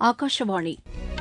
ஆகாஷவாணி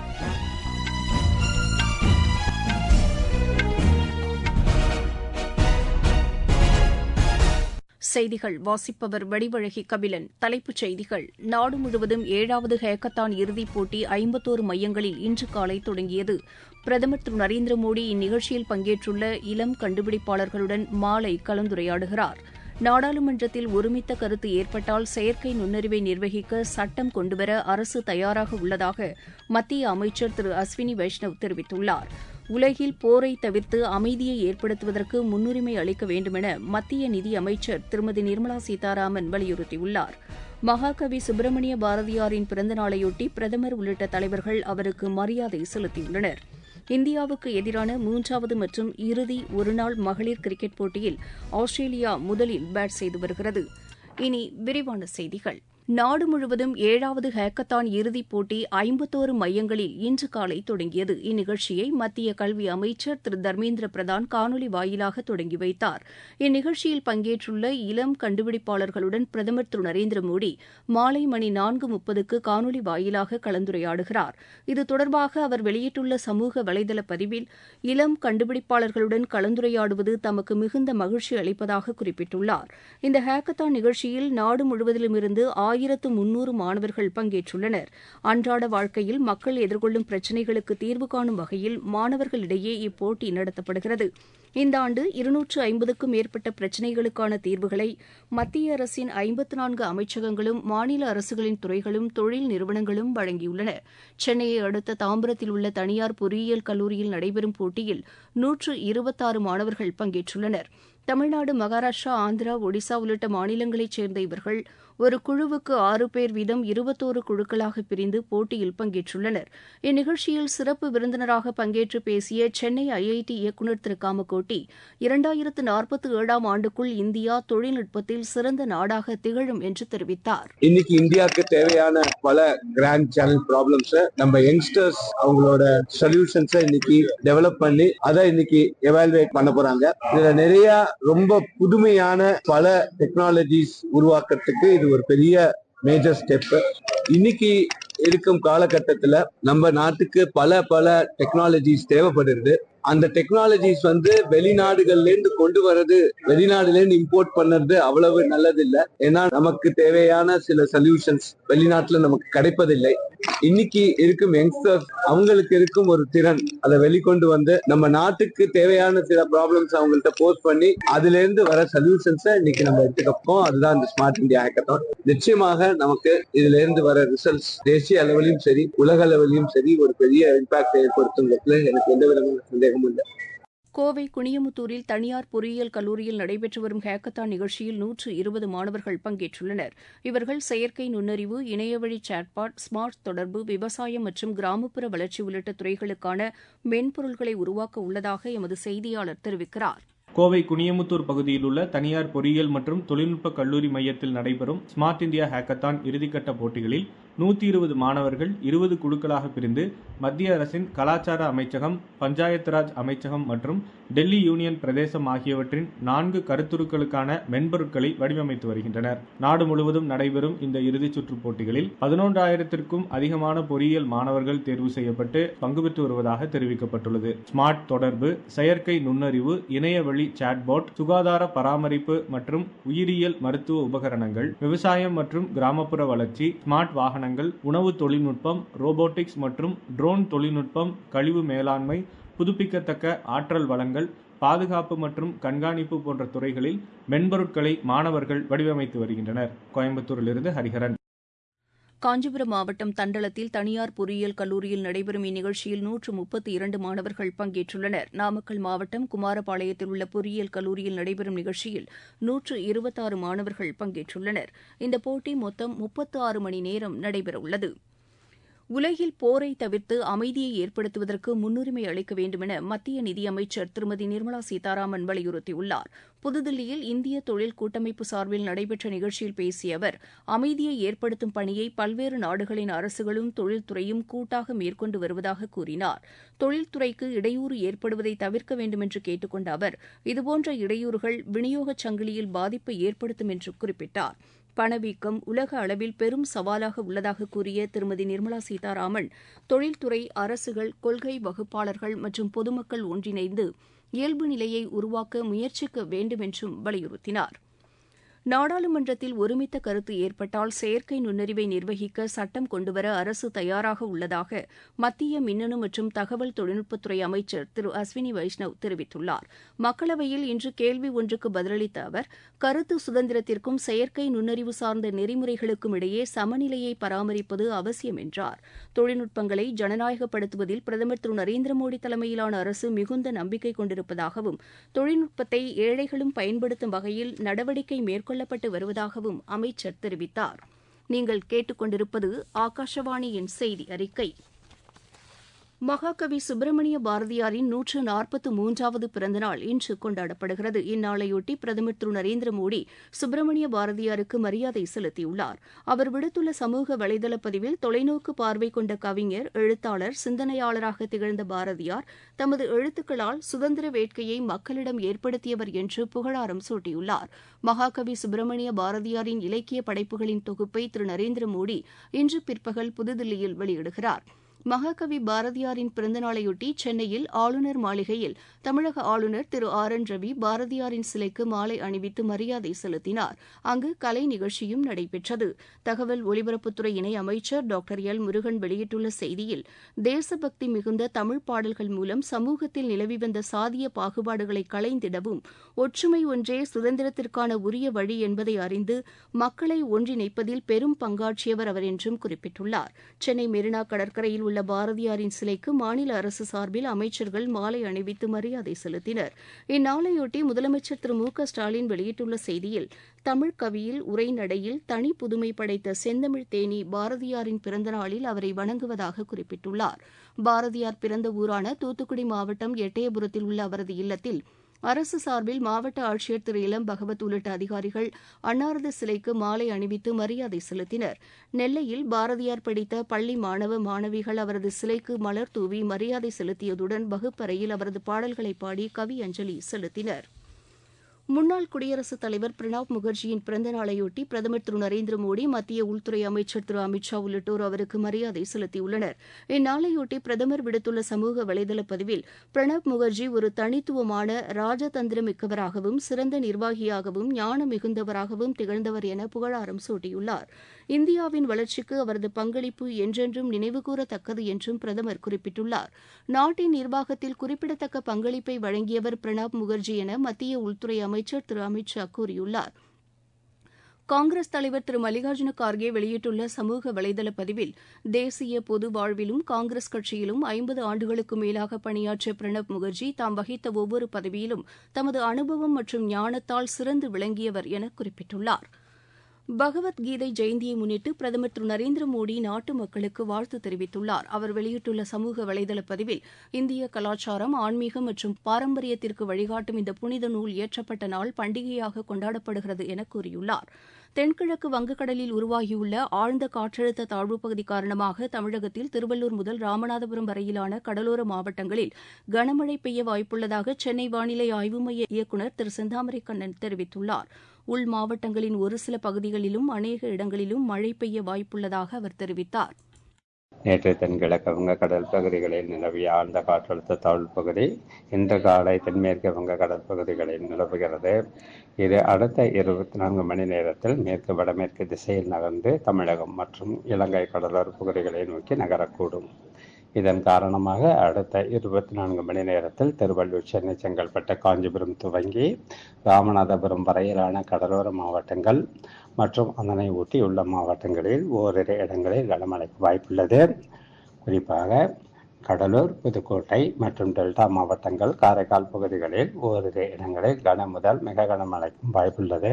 செய்திகள் வாசிப்பவர் வடிவழகி கபிலன் தலைப்புச் செய்திகள் நாடு முழுவதும் ஏழாவது ஹேக்கத்தான் இறுதிப் போட்டி ஐம்பத்தோரு மையங்களில் இன்று காலை தொடங்கியது பிரதமர் திரு நரேந்திர மோடி இந்நிகழ்ச்சியில் பங்கேற்றுள்ள இளம் கண்டுபிடிப்பாளர்களுடன் மாலை கலந்துரையாடுகிறார் நாடாளுமன்றத்தில் ஒருமித்த கருத்து ஏற்பட்டால் செயற்கை நுண்ணறிவை நிர்வகிக்க சட்டம் கொண்டுவர அரசு தயாராக உள்ளதாக மத்திய அமைச்சர் திரு அஸ்வினி வைஷ்ணவ் தெரிவித்துள்ளார் உலகில் போரை தவிர்த்து அமைதியை ஏற்படுத்துவதற்கு முன்னுரிமை அளிக்க வேண்டுமென மத்திய நிதியமைச்சர் திருமதி நிர்மலா சீதாராமன் வலியுறுத்தியுள்ளார் மகாகவி சுப்பிரமணிய பாரதியாரின் பிறந்தநாளையொட்டி பிரதமர் உள்ளிட்ட தலைவர்கள் அவருக்கு மரியாதை செலுத்தியுள்ளனர் இந்தியாவுக்கு எதிரான மூன்றாவது மற்றும் இறுதி ஒருநாள் மகளிர் கிரிக்கெட் போட்டியில் ஆஸ்திரேலியா முதலில் பேட் செய்து வருகிறது இனி விரிவான செய்திகள் நாடு முழுவதும் ஏழாவது ஹேக்கத்தான் இறுதிப் போட்டி ஐம்பத்தோரு மையங்களில் இன்று காலை தொடங்கியது இந்நிகழ்ச்சியை மத்திய கல்வி அமைச்சர் திரு தர்மேந்திர பிரதான் காணொலி வாயிலாக தொடங்கி வைத்தார் இந்நிகழ்ச்சியில் பங்கேற்றுள்ள இளம் கண்டுபிடிப்பாளர்களுடன் பிரதமர் திரு நரேந்திர மோடி மாலை மணி நான்கு முப்பதுக்கு காணொலி வாயிலாக கலந்துரையாடுகிறார் இது தொடர்பாக அவர் வெளியிட்டுள்ள சமூக வலைதள பதிவில் இளம் கண்டுபிடிப்பாளர்களுடன் கலந்துரையாடுவது தமக்கு மிகுந்த மகிழ்ச்சி அளிப்பதாக குறிப்பிட்டுள்ளார் இந்த ஹேக்கத்தான் நிகழ்ச்சியில் நாடு முழுவதிலுமிருந்து ஆயிரத்து முன்னூறு மாணவர்கள் பங்கேற்றுள்ளனர் அன்றாட வாழ்க்கையில் மக்கள் எதிர்கொள்ளும் பிரச்சினைகளுக்கு தீர்வு காணும் வகையில் மாணவர்களிடையே இப்போட்டி நடத்தப்படுகிறது இந்த ஆண்டு இருநூற்று ஐம்பதுக்கும் மேற்பட்ட பிரச்சினைகளுக்கான தீர்வுகளை மத்திய அரசின் ஐம்பத்து நான்கு அமைச்சகங்களும் மாநில அரசுகளின் துறைகளும் தொழில் நிறுவனங்களும் வழங்கியுள்ளன சென்னையை அடுத்த தாம்பரத்தில் உள்ள தனியார் பொறியியல் கல்லூரியில் நடைபெறும் போட்டியில் நூற்று இருபத்தாறு மாணவர்கள் பங்கேற்றுள்ளனர் தமிழ்நாடு மகாராஷ்டிரா ஆந்திரா ஒடிசா உள்ளிட்ட மாநிலங்களைச் சேர்ந்த இவர்கள் ஒரு குழுவுக்கு ஆறு பேர் வீதம் இருபத்தோரு குழுக்களாக பிரிந்து போட்டியில் பங்கேற்றுள்ளனர் இந்நிகழ்ச்சியில் சிறப்பு விருந்தினராக பங்கேற்று பேசிய சென்னை ஐஐடி இயக்குநர் திரு காமகோட்டி இரண்டாயிரத்து நாற்பத்தி ஏழாம் ஆண்டுக்குள் இந்தியா தொழில்நுட்பத்தில் சிறந்த நாடாக திகழும் என்று தெரிவித்தார் இன்னைக்கு இந்தியாவுக்கு தேவையான பல கிராண்ட் சேனல் ப்ராப்ளம்ஸ் நம்ம யங்ஸ்டர்ஸ் அவங்களோட சொல்யூஷன்ஸை இன்னைக்கு டெவலப் பண்ணி அதை இன்னைக்கு எவாலுவேட் பண்ண போறாங்க இதுல நிறைய ரொம்ப புதுமையான பல டெக்னாலஜிஸ் உருவாக்குறதுக்கு இது ஒரு பெரிய மேஜர் ஸ்டெப் இன்னைக்கு இருக்கும் காலகட்டத்துல நம்ம நாட்டுக்கு பல பல டெக்னாலஜிஸ் தேவைப்படுது அந்த டெக்னாலஜிஸ் வந்து வெளிநாடுகள்ல இருந்து கொண்டு வர்றது வெளிநாடுல இருந்து இம்போர்ட் பண்ணது அவ்வளவு நல்லது இல்ல ஏன்னா நமக்கு தேவையான சில சொல்யூஷன்ஸ் வெளிநாட்டுல நமக்கு கிடைப்பதில்லை இன்னைக்கு இருக்கும் யங்ஸ்டர்ஸ் அவங்களுக்கு இருக்கும் ஒரு திறன் அதை வெளிக்கொண்டு வந்து நம்ம நாட்டுக்கு தேவையான சில ப்ராப்ளம்ஸ் அவங்கள்ட்ட போஸ்ட் பண்ணி அதுல இருந்து வர சொல்யூஷன்ஸை இன்னைக்கு நம்ம எடுத்துக்கப்போம் அதுதான் இந்த ஸ்மார்ட் இந்தியா ஹேக்கத்தான் நிச்சயமாக நமக்கு இதுல இருந்து வர ரிசல்ட்ஸ் தேசிய அளவிலும் சரி உலக அளவிலும் சரி ஒரு பெரிய இம்பாக்ட் ஏற்படுத்துங்கிறதுல எனக்கு எந்த விதமான சந்தேகமும் இல்லை கோவை குனியமுத்தூரில் தனியார் பொறியியல் கல்லூரியில் நடைபெற்று வரும் ஹேக்கத்தான் நிகழ்ச்சியில் நூற்று இருபது மாணவர்கள் பங்கேற்றுள்ளனர் இவர்கள் செயற்கை நுண்ணறிவு இணையவழி சாட்பாட் ஸ்மார்ட் தொடர்பு விவசாயம் மற்றும் கிராமப்புற வளர்ச்சி உள்ளிட்ட துறைகளுக்கான மென்பொருள்களை உருவாக்க உள்ளதாக எமது செய்தியாளர் தெரிவிக்கிறார் கோவை குனியமுத்தூர் பகுதியில் உள்ள தனியார் பொறியியல் மற்றும் தொழில்நுட்ப கல்லூரி மையத்தில் நடைபெறும் ஸ்மார்ட் இந்தியா ஹேக்கத்தான் இறுதிக்கட்ட போட்டிகளில் நூற்றி இருபது மாணவர்கள் இருபது குழுக்களாக பிரிந்து மத்திய அரசின் கலாச்சார அமைச்சகம் பஞ்சாயத்து ராஜ் அமைச்சகம் மற்றும் டெல்லி யூனியன் பிரதேசம் ஆகியவற்றின் நான்கு கருத்துருக்களுக்கான மென்பொருட்களை வடிவமைத்து வருகின்றனர் நாடு முழுவதும் நடைபெறும் இந்த இறுதிச் சுற்று போட்டிகளில் பதினொன்றாயிரத்திற்கும் அதிகமான பொறியியல் மாணவர்கள் தேர்வு செய்யப்பட்டு பங்கு பெற்று வருவதாக தெரிவிக்கப்பட்டுள்ளது ஸ்மார்ட் தொடர்பு செயற்கை நுண்ணறிவு இணையவழி சாட்பாட் சுகாதார பராமரிப்பு மற்றும் உயிரியல் மருத்துவ உபகரணங்கள் விவசாயம் மற்றும் கிராமப்புற வளர்ச்சி ஸ்மார்ட் வாகனங்கள் உணவு தொழில்நுட்பம் ரோபோட்டிக்ஸ் மற்றும் ட்ரோன் தொழில்நுட்பம் கழிவு மேலாண்மை புதுப்பிக்கத்தக்க ஆற்றல் வளங்கள் பாதுகாப்பு மற்றும் கண்காணிப்பு போன்ற துறைகளில் மென்பொருட்களை மாணவர்கள் வடிவமைத்து வருகின்றனர் கோயம்புத்தூரிலிருந்து ஹரிஹரன் காஞ்சிபுரம் மாவட்டம் தண்டலத்தில் தனியார் பொறியியல் கல்லூரியில் நடைபெறும் இந்நிகழ்ச்சியில் நூற்று முப்பத்தி இரண்டு மாணவர்கள் பங்கேற்றுள்ளனர் நாமக்கல் மாவட்டம் குமாரபாளையத்தில் உள்ள பொறியியல் கல்லூரியில் நடைபெறும் நிகழ்ச்சியில் நூற்று இருபத்தாறு மாணவர்கள் பங்கேற்றுள்ளனர் இந்த போட்டி மொத்தம் முப்பத்து ஆறு மணி நேரம் நடைபெறவுள்ளது உலகில் போரை தவிர்த்து அமைதியை ஏற்படுத்துவதற்கு முன்னுரிமை அளிக்க வேண்டுமென மத்திய நிதியமைச்சர் திருமதி நிர்மலா சீதாராமன் வலியுறுத்தியுள்ளார் புதுதில்லியில் இந்திய தொழில் கூட்டமைப்பு சார்பில் நடைபெற்ற நிகழ்ச்சியில் பேசிய அவர் அமைதியை ஏற்படுத்தும் பணியை பல்வேறு நாடுகளின் அரசுகளும் தொழில்துறையும் கூட்டாக மேற்கொண்டு வருவதாக கூறினார் தொழில்துறைக்கு இடையூறு ஏற்படுவதை தவிர்க்க வேண்டுமென்று கேட்டுக் கொண்ட அவர் இதுபோன்ற இடையூறுகள் விநியோகச் சங்கிலியில் பாதிப்பை ஏற்படுத்தும் என்று குறிப்பிட்டார் பணவீக்கம் உலக அளவில் பெரும் சவாலாக உள்ளதாக கூறிய திருமதி நிர்மலா சீதாராமன் தொழில்துறை அரசுகள் கொள்கை வகுப்பாளர்கள் மற்றும் பொதுமக்கள் ஒன்றிணைந்து இயல்பு நிலையை உருவாக்க முயற்சிக்க வேண்டும் என்றும் வலியுறுத்தினார் நாடாளுமன்றத்தில் ஒருமித்த கருத்து ஏற்பட்டால் செயற்கை நுண்ணறிவை நிர்வகிக்க சட்டம் கொண்டுவர அரசு தயாராக உள்ளதாக மத்திய மின்னணு மற்றும் தகவல் தொழில்நுட்பத்துறை அமைச்சர் திரு அஸ்வினி வைஷ்ணவ் தெரிவித்துள்ளார் மக்களவையில் இன்று கேள்வி ஒன்றுக்கு பதிலளித்த அவர் கருத்து சுதந்திரத்திற்கும் செயற்கை நுண்ணறிவு சார்ந்த நெறிமுறைகளுக்கும் இடையே சமநிலையை பராமரிப்பது அவசியம் என்றார் தொழில்நுட்பங்களை ஜனநாயகப்படுத்துவதில் பிரதமர் திரு நரேந்திர மோடி தலைமையிலான அரசு மிகுந்த நம்பிக்கை கொண்டிருப்பதாகவும் தொழில்நுட்பத்தை ஏழைகளும் பயன்படுத்தும் வகையில் நடவடிக்கை மேற்கொள்ள மேற்கொள்ளப்பட்டு வருவதாகவும் அமைச்சர் தெரிவித்தார் நீங்கள் கேட்டுக்கொண்டிருப்பது ஆகாஷவாணியின் செய்தி அறிக்கை மகாகவி சுப்பிரமணிய பாரதியாரின் நூற்று நாற்பத்து மூன்றாவது பிறந்தநாள் இன்று கொண்டாடப்படுகிறது இந்நாளையொட்டி பிரதமர் திரு நரேந்திர மோடி சுப்பிரமணிய பாரதியாருக்கு மரியாதை செலுத்தியுள்ளார் அவர் விடுத்துள்ள சமூக வலைதள பதிவில் தொலைநோக்கு பார்வை கொண்ட கவிஞர் எழுத்தாளர் சிந்தனையாளராக திகழ்ந்த பாரதியார் தமது எழுத்துக்களால் சுதந்திர வேட்கையை மக்களிடம் ஏற்படுத்தியவர் என்று புகழாரம் சூட்டியுள்ளார் மகாகவி சுப்பிரமணிய பாரதியாரின் இலக்கிய படைப்புகளின் தொகுப்பை திரு நரேந்திர மோடி இன்று பிற்பகல் புதுதில்லியில் வெளியிடுகிறார் மகாகவி பாரதியாரின் பிறந்தநாளையொட்டி சென்னையில் ஆளுநர் மாளிகையில் தமிழக ஆளுநர் திரு ஆர் என் ரவி பாரதியாரின் சிலைக்கு மாலை அணிவித்து மரியாதை செலுத்தினார் அங்கு கலை நிகழ்ச்சியும் நடைபெற்றது தகவல் ஒலிபரப்புத்துறை இணை அமைச்சர் டாக்டர் எல் முருகன் வெளியிட்டுள்ள செய்தியில் தேசபக்தி மிகுந்த தமிழ் பாடல்கள் மூலம் சமூகத்தில் நிலவி வந்த சாதிய பாகுபாடுகளை களைந்திடவும் ஒற்றுமை ஒன்றே சுதந்திரத்திற்கான உரிய வழி என்பதை அறிந்து மக்களை ஒன்றிணைப்பதில் பெரும் பங்காற்றியவர் அவர் என்றும் குறிப்பிட்டுள்ளார் சென்னை மெரினா கடற்கரையில் உள்ள பாரதியாரின் சிலைக்கு மாநில அரசு சார்பில் அமைச்சர்கள் மாலை அணிவித்து மரியாதை செலுத்தினர் இந்நாளையொட்டி முதலமைச்சர் திரு மு க ஸ்டாலின் வெளியிட்டுள்ள செய்தியில் தமிழ் கவியில் உரைநடையில் தனி புதுமை படைத்த செந்தமிழ் தேனி பாரதியாரின் பிறந்த நாளில் அவரை வணங்குவதாக குறிப்பிட்டுள்ளார் பாரதியார் பிறந்த ஊரான தூத்துக்குடி மாவட்டம் எட்டயபுரத்தில் உள்ள அவரது இல்லத்தில் அரசு சார்பில் மாவட்ட ஆட்சியர் திரு இளம் பகவத் உள்ளிட்ட அதிகாரிகள் அன்னாரது சிலைக்கு மாலை அணிவித்து மரியாதை செலுத்தினர் நெல்லையில் பாரதியார் படித்த பள்ளி மாணவ மாணவிகள் அவரது சிலைக்கு மலர் தூவி மரியாதை செலுத்தியதுடன் வகுப்பறையில் அவரது பாடல்களை பாடி கவி அஞ்சலி செலுத்தினர் முன்னாள் குடியரசுத் தலைவர் பிரணாப் முகர்ஜியின் பிறந்த நாளையொட்டி பிரதமர் திரு நரேந்திர மோடி மத்திய உள்துறை அமைச்சர் திரு அமித் ஷா உள்ளிட்டோர் அவருக்கு மரியாதை செலுத்தியுள்ளனர் இந்நாளையொட்டி பிரதமர் விடுத்துள்ள சமூக வலைதள பதிவில் பிரணாப் முகர்ஜி ஒரு தனித்துவமான ராஜதந்திரமிக்கவராகவும் சிறந்த நிர்வாகியாகவும் ஞான மிகுந்தவராகவும் திகழ்ந்தவர் என புகழாரம் சூட்டியுள்ளார் இந்தியாவின் வளர்ச்சிக்கு அவரது பங்களிப்பு என்றென்றும் நினைவுகூரத்தக்கது என்றும் பிரதமர் குறிப்பிட்டுள்ளார் நாட்டின் நிர்வாகத்தில் குறிப்பிடத்தக்க பங்களிப்பை வழங்கியவர் பிரணாப் முகர்ஜி என மத்திய உள்துறை அமைச்சர் திரு அமித் ஷா கூறியுள்ளார் காங்கிரஸ் தலைவர் திரு மல்லிகார்ஜுன கார்கே வெளியிட்டுள்ள சமூக வலைதள பதிவில் தேசிய பொது வாழ்விலும் காங்கிரஸ் கட்சியிலும் ஐம்பது ஆண்டுகளுக்கு மேலாக பணியாற்றிய பிரணப் முகர்ஜி தாம் வகித்த ஒவ்வொரு பதவியிலும் தமது அனுபவம் மற்றும் ஞானத்தால் சிறந்து விளங்கியவர் என குறிப்பிட்டுள்ளார் பகவத்கீதை ஜெயந்தியை முன்னிட்டு பிரதமர் திரு நரேந்திர மோடி நாட்டு மக்களுக்கு வாழ்த்து தெரிவித்துள்ளார் அவர் வெளியிட்டுள்ள சமூக வலைதள பதிவில் இந்திய கலாச்சாரம் ஆன்மீகம் மற்றும் பாரம்பரியத்திற்கு வழிகாட்டும் இந்த புனித நூல் இயற்றப்பட்ட நாள் பண்டிகையாக கொண்டாடப்படுகிறது என கூறியுள்ளார் தென்கிழக்கு வங்கக்கடலில் உருவாகியுள்ள ஆழ்ந்த காற்றழுத்த தாழ்வுப் பகுதி காரணமாக தமிழகத்தில் திருவள்ளூர் முதல் ராமநாதபுரம் வரையிலான கடலோர மாவட்டங்களில் கனமழை பெய்ய வாய்ப்புள்ளதாக சென்னை வானிலை ஆய்வு மைய இயக்குநர் திரு செந்தாமரை கண்ணன் தெரிவித்துள்ளார் உள் மாவட்டங்களின் ஒரு சில பகுதிகளிலும் அநேக இடங்களிலும் மழை பெய்ய வாய்ப்புள்ளதாக அவர் தெரிவித்தார் நேற்று தென்கிழக்கு வங்கக்கடல் பகுதிகளில் நிலவிய ஆழ்ந்த காற்றழுத்த தாழ்வு பகுதி இன்று காலை தென்மேற்கு வங்கக்கடல் பகுதிகளில் நிலவுகிறது இது அடுத்த இருபத்தி நான்கு மணி நேரத்தில் மேற்கு வடமேற்கு திசையில் நகர்ந்து தமிழகம் மற்றும் இலங்கை கடலோர பகுதிகளை நோக்கி நகரக்கூடும் இதன் காரணமாக அடுத்த இருபத்தி நான்கு மணி நேரத்தில் திருவள்ளூர் சென்னை செங்கல்பட்டு காஞ்சிபுரம் துவங்கி ராமநாதபுரம் வரையிலான கடலோர மாவட்டங்கள் மற்றும் அதனை ஒட்டியுள்ள மாவட்டங்களில் ஓரிரு இடங்களில் கனமழைக்கு வாய்ப்புள்ளது குறிப்பாக கடலூர் புதுக்கோட்டை மற்றும் டெல்டா மாவட்டங்கள் காரைக்கால் பகுதிகளில் ஓரிரு இடங்களில் கன முதல் மிக கனமழைக்கும் வாய்ப்புள்ளது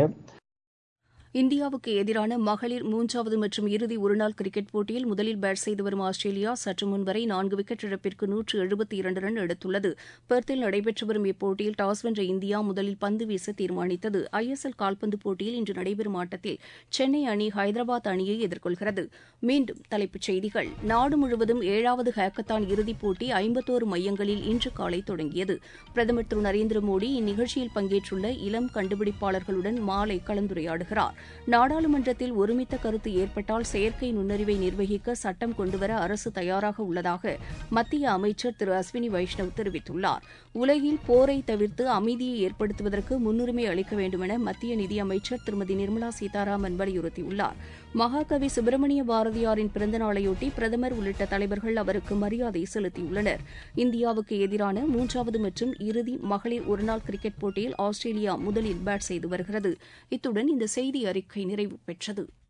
இந்தியாவுக்கு எதிரான மகளிர் மூன்றாவது மற்றும் இறுதி ஒருநாள் கிரிக்கெட் போட்டியில் முதலில் பேட் செய்து வரும் ஆஸ்திரேலியா சற்று முன் வரை நான்கு விக்கெட் இழப்பிற்கு நூற்று எழுபத்தி இரண்டு ரன் எடுத்துள்ளது பெர்த்தில் நடைபெற்று வரும் இப்போட்டியில் டாஸ் வென்ற இந்தியா முதலில் பந்து வீச தீர்மானித்தது ஐஎஸ்எல் கால்பந்து போட்டியில் இன்று நடைபெறும் ஆட்டத்தில் சென்னை அணி ஹைதராபாத் அணியை எதிர்கொள்கிறது மீண்டும் தலைப்புச் செய்திகள் நாடு முழுவதும் ஏழாவது ஹேக்கத்தான் இறுதிப் போட்டி ஐம்பத்தோரு மையங்களில் இன்று காலை தொடங்கியது பிரதமர் திரு நரேந்திர மோடி இந்நிகழ்ச்சியில் பங்கேற்றுள்ள இளம் கண்டுபிடிப்பாளர்களுடன் மாலை கலந்துரையாடுகிறார் நாடாளுமன்றத்தில் ஒருமித்த கருத்து ஏற்பட்டால் செயற்கை நுண்ணறிவை நிர்வகிக்க சட்டம் கொண்டுவர அரசு தயாராக உள்ளதாக மத்திய அமைச்சர் திரு அஸ்வினி வைஷ்ணவ் தெரிவித்துள்ளார் உலகில் போரை தவிர்த்து அமைதியை ஏற்படுத்துவதற்கு முன்னுரிமை அளிக்க வேண்டுமென மத்திய நிதியமைச்சர் திருமதி நிர்மலா சீதாராமன் வலியுறுத்தியுள்ளார் மகாகவி சுப்பிரமணிய பாரதியாரின் பிறந்த நாளையொட்டி பிரதமர் உள்ளிட்ட தலைவர்கள் அவருக்கு மரியாதை செலுத்தியுள்ளனர் இந்தியாவுக்கு எதிரான மூன்றாவது மற்றும் இறுதி மகளிர் ஒருநாள் கிரிக்கெட் போட்டியில் ஆஸ்திரேலியா முதலில் பேட் செய்து வருகிறது இத்துடன் இந்த செய்தி அறிக்கை நிறைவு பெற்றது